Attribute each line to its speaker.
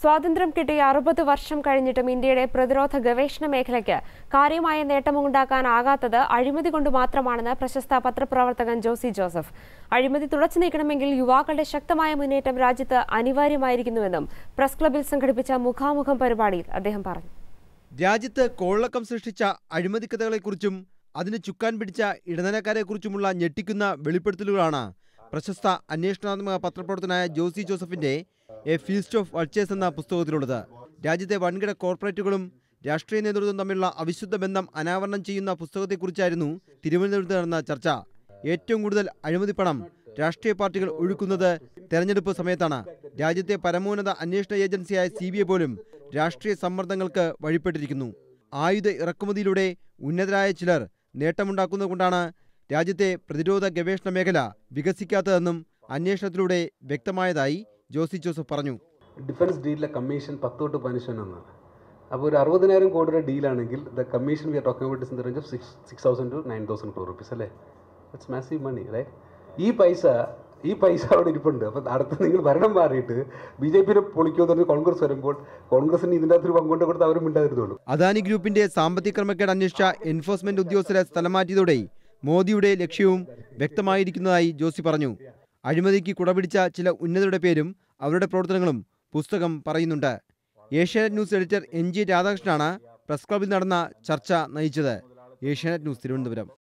Speaker 1: സ്വാതന്ത്ര്യം കിട്ടിയ അറുപത് വർഷം കഴിഞ്ഞിട്ടും ഇന്ത്യയുടെ പ്രതിരോധ ഗവേഷണ മേഖലയ്ക്ക് കാര്യമായ നേട്ടമുണ്ടാക്കാനാകാത്തത് അഴിമതി കൊണ്ട് മാത്രമാണെന്ന് പ്രശസ്ത പത്രപ്രവർത്തകൻ ജോസി ജോസഫ് അഴിമതി തുടച്ചു നീക്കണമെങ്കിൽ യുവാക്കളുടെ ശക്തമായ മുന്നേറ്റം രാജ്യത്ത് അനിവാര്യമായിരിക്കുന്നുവെന്നും പ്രസ് ക്ലബിൽ സംഘടിപ്പിച്ച മുഖാമുഖം പരിപാടിയിൽ അദ്ദേഹം പറഞ്ഞു
Speaker 2: രാജ്യത്ത് കോളക്കം സൃഷ്ടിച്ച അഴിമതിക്കഥകളെക്കുറിച്ചും അതിന് ചുക്കാൻ പിടിച്ച ഇടനിലക്കാരെക്കുറിച്ചുമുള്ള ഞെട്ടിക്കുന്ന വെളിപ്പെടുത്തലുകളാണ് പ്രശസ്ത അന്വേഷണാത്മക പത്രപ്രവർത്തനായ ജോസി ജോസഫിന്റെ എ ഫീസ്റ്റ് ഓഫ് വൾച്ചേഴ്സ് എന്ന പുസ്തകത്തിലുള്ളത് രാജ്യത്തെ വൻകിട കോർപ്പറേറ്റുകളും രാഷ്ട്രീയ നേതൃത്വം തമ്മിലുള്ള അവിശുദ്ധ ബന്ധം അനാവരണം ചെയ്യുന്ന പുസ്തകത്തെക്കുറിച്ചായിരുന്നു തിരുവനന്തപുരത്ത് നടന്ന ചർച്ച ഏറ്റവും കൂടുതൽ അഴിമതി പണം രാഷ്ട്രീയ പാർട്ടികൾ ഒഴുക്കുന്നത് തെരഞ്ഞെടുപ്പ് സമയത്താണ് രാജ്യത്തെ പരമോന്നത അന്വേഷണ ഏജൻസിയായ സി ബി ഐ പോലും രാഷ്ട്രീയ സമ്മർദ്ദങ്ങൾക്ക് വഴിപ്പെട്ടിരിക്കുന്നു ആയുധ ഇറക്കുമതിയിലൂടെ ഉന്നതരായ ചിലർ നേട്ടമുണ്ടാക്കുന്നതുകൊണ്ടാണ് രാജ്യത്തെ പ്രതിരോധ ഗവേഷണ മേഖല വികസിക്കാത്തതെന്നും അന്വേഷണത്തിലൂടെ വ്യക്തമായതായി ജോസി ജോസഫ് പറഞ്ഞു
Speaker 3: ഡിഫൻസ് ഡീലിലെ കമ്മീഷൻ പത്ത് തൊട്ട് പതിനഞ്ച് എന്നാണ് അപ്പോൾ ഒരു അറുപതിനായിരം കോടിയുടെ ഡീലാണെങ്കിൽ the commission we are talking about in the range of six six thousand to nine thousand crore rupees അല്ലേ ഇറ്റ്സ് മാസീവ് മണി റൈറ്റ് ഈ പൈസ ഈ പൈസ അവിടെ ഇരിപ്പുണ്ട് അപ്പോൾ അടുത്ത് നിങ്ങൾ ഭരണം മാറിയിട്ട് ബി ജെ പിനെ പൊളിക്കുമെന്ന് പറഞ്ഞ് കോൺഗ്രസ് വരുമ്പോൾ കോൺഗ്രസിന് ഇതിൻ്റെ അകത്തൊരു പങ്കുകൊണ്ട് കൊടുത്ത് അവരും മിണ്ടാതിരുന്നുള്ളൂ
Speaker 2: അദാനി ഗ്രൂപ്പിന്റെ സാമ്പത്തിക ക്രമക്കേട് അന്വേഷിച്ച എൻഫോഴ്സ്മെന്റ് ഉദ്യോഗസ്ഥരെ സ്ഥലം മാറ്റിയതോടെ മോദിയുടെ ലക്ഷ്യവും വ്യക്തമായിരിക്കുന്നതായി ജോസി പറഞ്ഞു അഴിമതിക്ക് കുടപിടിച്ച ചില ഉന്നതരുടെ പേരും അവരുടെ പ്രവർത്തനങ്ങളും പുസ്തകം പറയുന്നുണ്ട് Asianet news editor N G രാധാകൃഷ്ണനാണ് പ്രസ് ക്ലബിൽ നടന്ന ചർച്ച നയിച്ചത് ഏഷ്യാനെറ്റ് ന്യൂസ് തിരുവനന്തപുരം